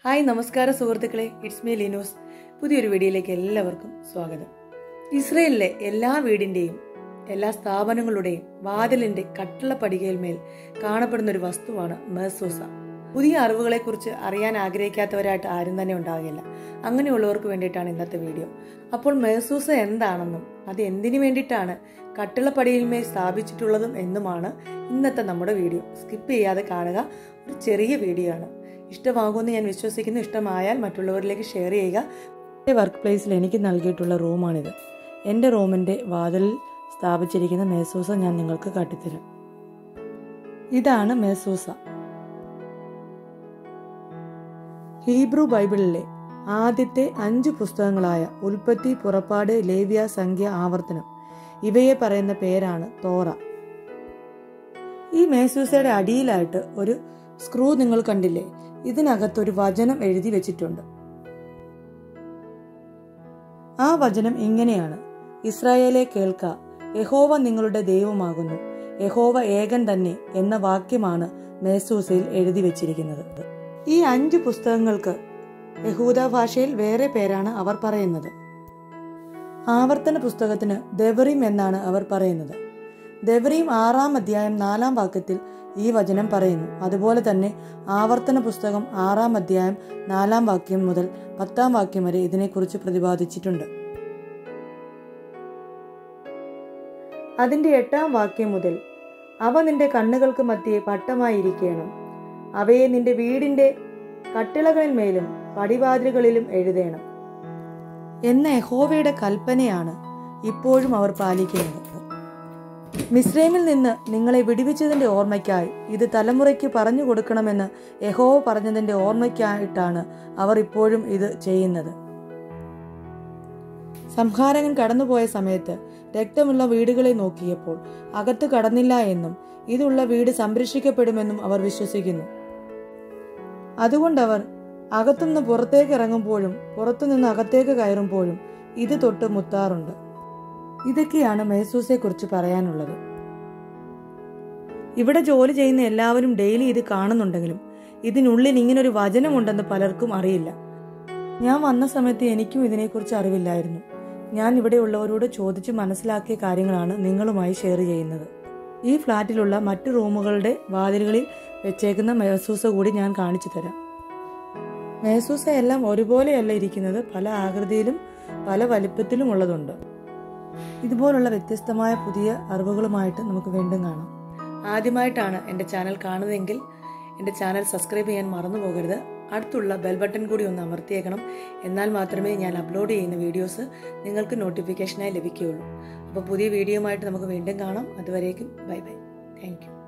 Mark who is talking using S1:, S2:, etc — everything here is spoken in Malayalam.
S1: ഹായ് നമസ്കാരം സുഹൃത്തുക്കളെ ഇറ്റ്സ് മീ ലിനൂസ് പുതിയൊരു വീഡിയോയിലേക്ക് എല്ലാവർക്കും സ്വാഗതം ഇസ്രയേലിലെ എല്ലാ വീടിന്റെയും എല്ലാ സ്ഥാപനങ്ങളുടെയും വാതിലിന്റെ കട്ടിള പടികയിൽമേൽ കാണപ്പെടുന്ന ഒരു വസ്തുവാണ് മേസൂസ പുതിയ അറിവുകളെക്കുറിച്ച് അറിയാൻ ആഗ്രഹിക്കാത്തവരായിട്ട് ആരും തന്നെ ഉണ്ടാകില്ല അങ്ങനെയുള്ളവർക്ക് വേണ്ടിയിട്ടാണ് ഇന്നത്തെ വീഡിയോ അപ്പോൾ മേസൂസ എന്താണെന്നും അത് എന്തിനു വേണ്ടിയിട്ടാണ് കട്ടിളപ്പടിയിന്മേൽ സ്ഥാപിച്ചിട്ടുള്ളതും എന്നുമാണ് ഇന്നത്തെ നമ്മുടെ വീഡിയോ സ്കിപ്പ് ചെയ്യാതെ കാണുക ഒരു ചെറിയ വീഡിയോ ആണ് ഇഷ്ടമാകുമെന്ന് ഞാൻ വിശ്വസിക്കുന്നു ഇഷ്ടമായാൽ മറ്റുള്ളവരിലേക്ക് ഷെയർ ചെയ്യുക എൻ്റെ വർക്ക് പ്ലേസിൽ എനിക്ക് നൽകിയിട്ടുള്ള റൂമാണിത് എൻ്റെ റൂമിൻ്റെ വാതിലിൽ സ്ഥാപിച്ചിരിക്കുന്ന മേസൂസ ഞാൻ നിങ്ങൾക്ക് കാട്ടിത്തരാം ഇതാണ് മേസൂസ ഹീബ്രു ബൈബിളിലെ ആദ്യത്തെ അഞ്ച് പുസ്തകങ്ങളായ ഉൽപ്പത്തി പുറപ്പാട് ലേവ്യ സംഖ്യ ആവർത്തനം ഇവയെ പറയുന്ന പേരാണ് തോറ ഈ മേസൂസയുടെ അടിയിലായിട്ട് ഒരു സ്ക്രൂ നിങ്ങൾ കണ്ടില്ലേ ഇതിനകത്ത് ഒരു വചനം എഴുതി വെച്ചിട്ടുണ്ട് ആ വചനം ഇങ്ങനെയാണ് ഇസ്രായേലെ കേൾക്ക യഹോവ നിങ്ങളുടെ ദൈവമാകുന്നു യഹോവ ഏകൻ തന്നെ എന്ന വാക്യമാണ് മേസൂസയിൽ എഴുതി വെച്ചിരിക്കുന്നത് ഈ അഞ്ച് പുസ്തകങ്ങൾക്ക് യഹൂദ ഭാഷയിൽ വേറെ പേരാണ് അവർ പറയുന്നത് ആവർത്തന പുസ്തകത്തിന് ദെവറീം എന്നാണ് അവർ പറയുന്നത് ദെവറീം ആറാം അധ്യായം നാലാം വാക്യത്തിൽ ഈ വചനം പറയുന്നു അതുപോലെ തന്നെ ആവർത്തന പുസ്തകം ആറാം അധ്യായം നാലാം വാക്യം മുതൽ പത്താം വാക്യം വരെ ഇതിനെക്കുറിച്ച് പ്രതിപാദിച്ചിട്ടുണ്ട് അതിന്റെ എട്ടാം വാക്യം മുതൽ അവ നിന്റെ കണ്ണുകൾക്ക് മധ്യേ പട്ടമായിരിക്കണം അവയെ നിന്റെ വീടിന്റെ കട്ടിളകളിന്മേലും പടിവാതിലുകളിലും എഴുതേണം എന്ന യഹോവയുടെ കൽപ്പനയാണ് ഇപ്പോഴും അവർ പാലിക്കുന്നത് മിസ്രൈമിൽ നിന്ന് നിങ്ങളെ വിടുവിച്ചതിന്റെ ഓർമ്മയ്ക്കായി ഇത് തലമുറയ്ക്ക് പറഞ്ഞു കൊടുക്കണമെന്ന് യഹോവ പറഞ്ഞതിന്റെ ഓർമ്മയ്ക്കായിട്ടാണ് അവർ ഇപ്പോഴും ഇത് ചെയ്യുന്നത് സംഹാരകൻ കടന്നുപോയ സമയത്ത് രക്തമുള്ള വീടുകളെ നോക്കിയപ്പോൾ അകത്ത് കടന്നില്ല എന്നും ഇതുള്ള വീട് സംരക്ഷിക്കപ്പെടുമെന്നും അവർ വിശ്വസിക്കുന്നു അതുകൊണ്ടവർ അകത്തുനിന്ന് പുറത്തേക്ക് ഇറങ്ങുമ്പോഴും പുറത്തുനിന്ന് അകത്തേക്ക് കയറുമ്പോഴും ഇത് തൊട്ട് മുത്താറുണ്ട് ഇതൊക്കെയാണ് മേസൂസെ കുറിച്ച് പറയാനുള്ളത് ഇവിടെ ജോലി ചെയ്യുന്ന എല്ലാവരും ഡെയിലി ഇത് കാണുന്നുണ്ടെങ്കിലും ഇതിനുള്ളിൽ ഇങ്ങനൊരു വചനമുണ്ടെന്ന് പലർക്കും അറിയില്ല ഞാൻ വന്ന സമയത്ത് എനിക്കും ഇതിനെക്കുറിച്ച് അറിവില്ലായിരുന്നു ഞാൻ ഇവിടെ ഉള്ളവരോട് ചോദിച്ച് മനസ്സിലാക്കിയ കാര്യങ്ങളാണ് നിങ്ങളുമായി ഷെയർ ചെയ്യുന്നത് ഈ ഫ്ലാറ്റിലുള്ള മറ്റു റൂമുകളുടെ വാതിലുകളിൽ വെച്ചേക്കുന്ന മേസൂസ കൂടി ഞാൻ കാണിച്ചു തരാം മേസൂസ എല്ലാം ഒരുപോലെയല്ല ഇരിക്കുന്നത് പല ആകൃതിയിലും പല വലിപ്പത്തിലും ഉള്ളതുണ്ട് ഇതുപോലുള്ള വ്യത്യസ്തമായ പുതിയ അറിവുകളുമായിട്ട് നമുക്ക് വീണ്ടും കാണാം ആദ്യമായിട്ടാണ് എൻ്റെ ചാനൽ കാണുന്നതെങ്കിൽ എൻ്റെ ചാനൽ സബ്സ്ക്രൈബ് ചെയ്യാൻ മറന്നു പോകരുത് അടുത്തുള്ള ബെൽ ബട്ടൺ കൂടി ഒന്ന് അമർത്തിയേക്കണം എന്നാൽ മാത്രമേ ഞാൻ അപ്ലോഡ് ചെയ്യുന്ന വീഡിയോസ് നിങ്ങൾക്ക് നോട്ടിഫിക്കേഷനായി ലഭിക്കുകയുള്ളൂ അപ്പോൾ പുതിയ വീഡിയോയുമായിട്ട് നമുക്ക് വീണ്ടും കാണാം അതുവരേക്കും ബൈ ബൈ താങ്ക്